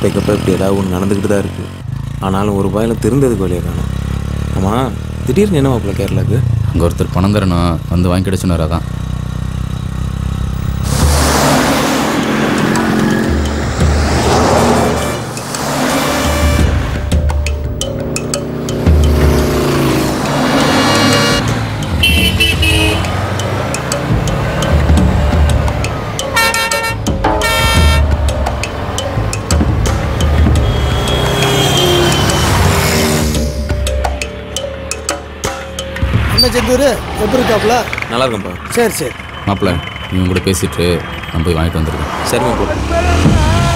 அப்பைக்கப்போ இப்படி ஏதாவது ஒன்று நடந்துக்கிட்டு தான் இருக்குது ஆனாலும் ஒரு ரூபாயில் திருந்ததுக்கு வழியை காணும் ஆமாம் திடீர்னு என்ன மாப்பிள்ள கேரளாக்கு அங்கே ஒருத்தர் பணம் தரணும் வந்து வாங்கிக்கிட சொன்னார் அதான் என்ன செந்தூர் எப்படி இருக்காப்புல நல்லா இருக்கும்ப்பா சரி சரி மாப்பிள்ள இவங்க கூட பேசிட்டு நான் போய் வாங்கிட்டு வந்திருக்கேன் சரி மாப்பிள்ள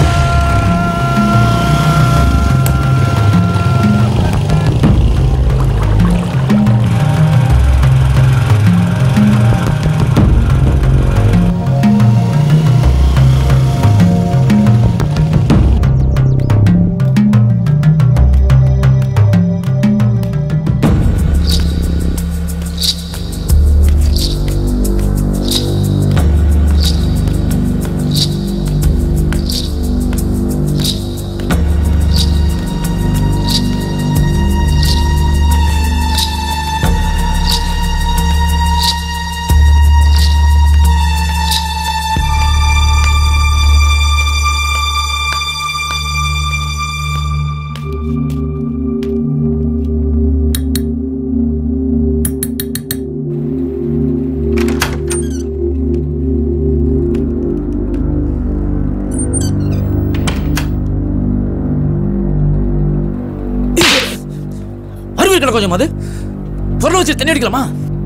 அறிவு இருக்கணும் கொஞ்சம் அது பொருளை வச்சு தண்ணி அடிக்கலாமா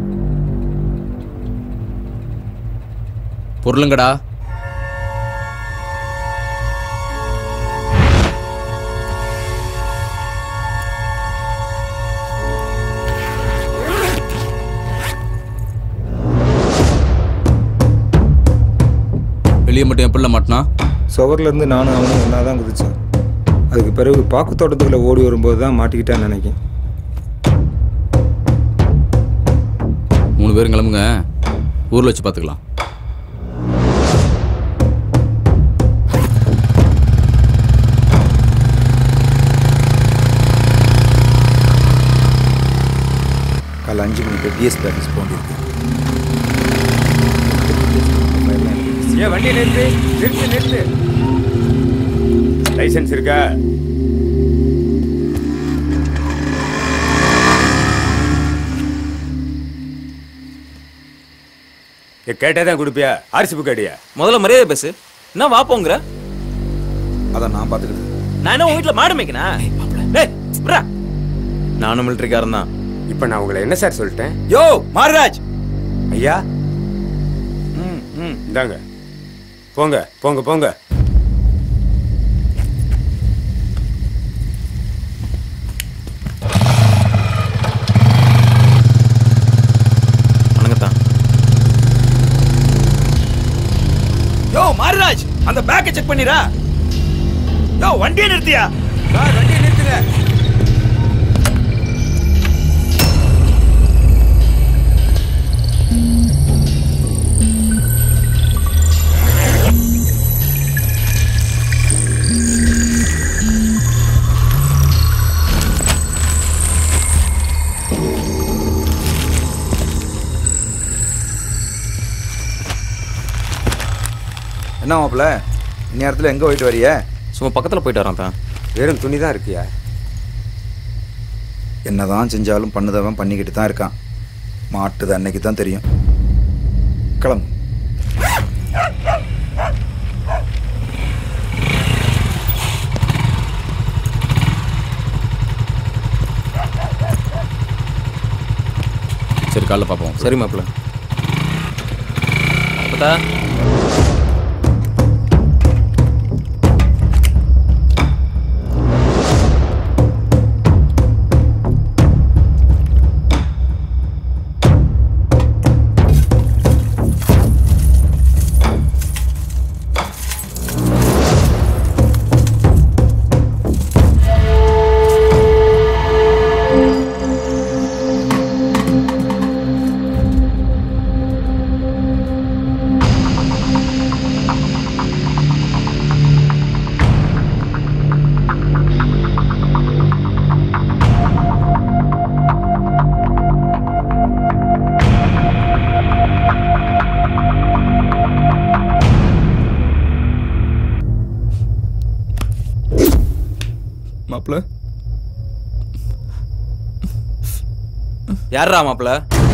பொருளுங்கடா வெளியே மட்டும் எப்படில மாட்டினா சுவர்லேருந்து நானும் அவனும் ஒன்றா தான் குதிச்சோம் அதுக்கு பிறகு பாக்கு தோட்டத்துக்குள்ளே ஓடி வரும்போது தான் மாட்டிக்கிட்டான்னு நினைக்கிறேன் மூணு பேரும் கிளம்புங்க ஊரில் வச்சு பார்த்துக்கலாம் காலை அஞ்சு மணிக்கு பிஎஸ் பேக்கேஜ் போண்டிருக்கு ஏன் வண்டியை நிறுத்து நிறுத்து நிறுத்து லைசன்ஸ் இருக்கா கேட்டே தான் கொடுப்பியா ஆர்சி புக் அடியா முதல்ல மரியாதை பேசு என்ன வா போங்கிற அதை நான் பார்த்துக்கிட்டு நான் என்ன உன் வீட்டில் மாடு மேய்க்கனா டேய் விட்றா. நானும் மிலிட்ரிக்காரன் தான் இப்போ நான் உங்களை என்ன சார் சொல்லிட்டேன் யோ மாரிராஜ் ஐயா ம் ம் இந்தாங்க போங்க போங்க போங்க வணங்கத்தான் யோ மாரிராஜ் அந்த பேக்கை செக் பண்ணிரா யோ வண்டியை நிறுத்தியா சார் வண்டியை நிறுத்துங்க என்ன மாப்பிள்ள இந்நேரத்தில் எங்கே போயிட்டு வரிய சும்மா பக்கத்தில் போயிட்டு வரான் தான் வெறும் துணி தான் இருக்கியா என்னதான் செஞ்சாலும் பண்ணுதவன் பண்ணிக்கிட்டு தான் இருக்கான் மாட்டுது அன்னைக்கு தான் தெரியும் கிளம்பு சரி காலைல பார்ப்போம் சரி மாப்பிள்ள அப்பதா மாப்பிள்ள யாரா மாப்பிள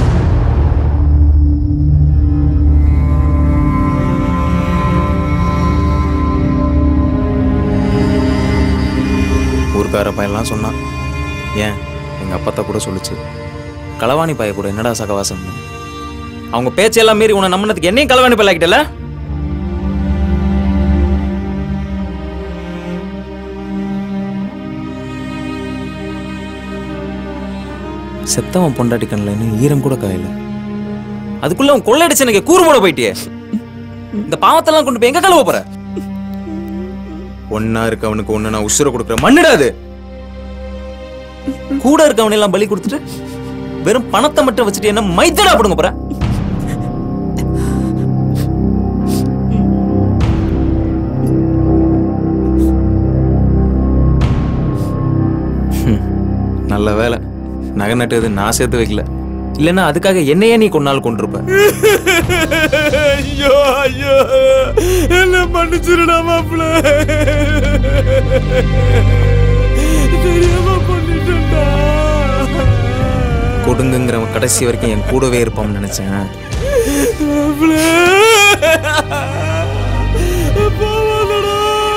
ஊருக்கார பையன்லாம் சொன்னான் ஏன் எங்கள் அப்பத்தா கூட சொல்லுச்சு களவாணி பைய கூட என்னடா சகவாசம் அவங்க பேச்செல்லாம் மீறி உன்னை நம்பினதுக்கு என்னையும் கலவாணி பல்லாக்கிட்டல செத்தவன் பொண்டாட்டி கண்ணில் இன்னும் ஈரம் கூட காயல அதுக்குள்ள உன் கொள்ளையடிச்சு எனக்கு கூறு மூட போயிட்டியே இந்த பாவத்தெல்லாம் கொண்டு போய் எங்க கழுவ போற ஒன்னா இருக்கவனுக்கு ஒன்று நான் உசுரை கொடுக்குற மண்ணுடா அது கூட இருக்கவனை எல்லாம் பலி கொடுத்துட்டு வெறும் பணத்தை மட்டும் வச்சுட்டு என்ன மைத்தடா போடுங்க போற நல்ல வேலை நகை நட்டது நான் சேர்த்து வைக்கல இல்லைன்னா அதுக்காக என்னையே நீ கொண்டால் கொண்டிருப்ப ஐயோ ஐயோ என்ன மன்னிச்சிருடா மாப்பிள்ள தெரியாம பண்ணிட்டேன்டா கொடுங்குங்கிறவன் கடைசி வரைக்கும் என் கூடவே இருப்பான்னு நினைச்சேன் மாப்பிள்ள போவாதடா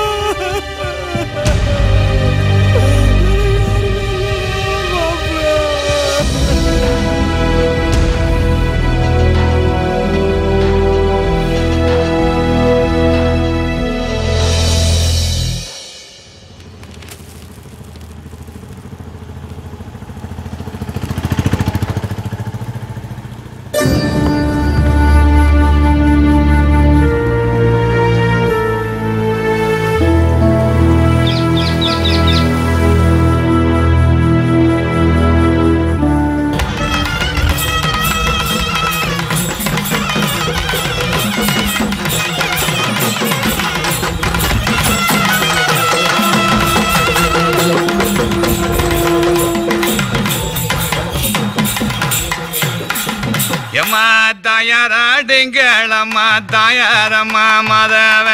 எம்மா தாயாராடுங்களம்மா தாயாரம்மா மதவே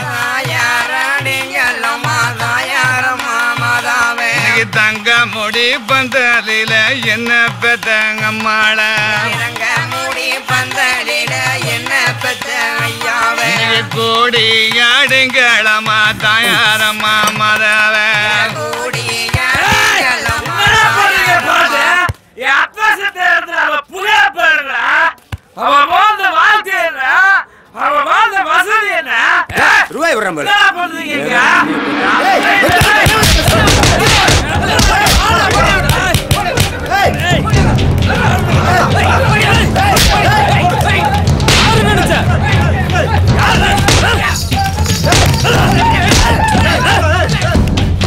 இன்னைக்கு தங்க முடி பந்தலில என்ன பெத்தங்கம்மாள இன்னைக்கு கூடி ஆடுங்களம்மா தாயாரம்மா மதவே ரூபாய் விடுறேன் பாரு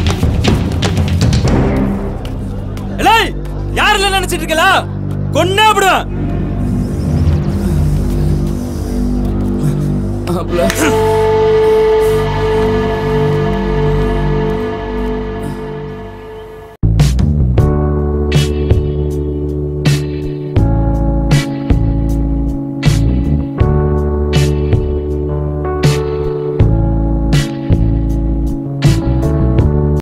ஏய் யாருல நினைச்சிட்டு இருக்கல கொன்னே